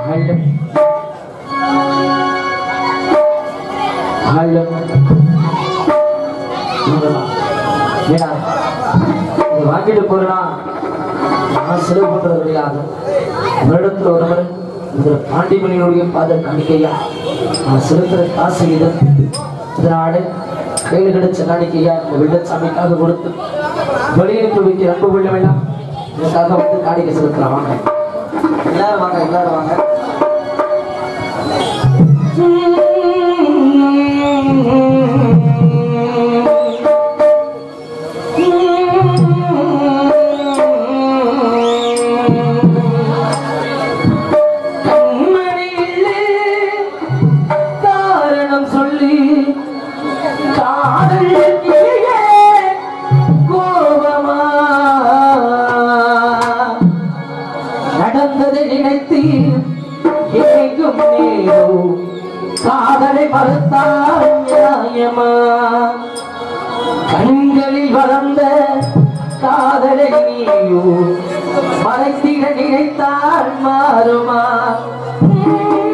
ஆழம் ஆழம் இவ்வளவுதான். ஏடா இது வாங்கிட்டு போறேனா நான் செலவு பண்றது கிடையாது வருடத்துல ஒரு முறை இந்த பாண்டிமணியுடைய பாத காணிக்கையா நான் செலுத்துற காசு இதை இதனால கையில் கிடைச்ச காணிக்கையா இந்த வெள்ளச்சாமிக்காக கொடுத்து வெளியனுக்கு வைக்க அன்பு வெள்ளமெல்லாம் எனக்காக வந்து காணிக்கை செலுத்தலாம் வாங்க எல்லாரும் வாங்க எல்லாரும் வாங்க கண்மணியிலே காரணம் சொல்லி காதல் கிளியே கோபமா நடந்ததை நினைத்து எங்கும் நேரோ காதலை மறுத்தால் நியாயமா கண்களில் வளர்ந்த காதலை நீயோ மறைத்திட நினைத்தால் மாறுமா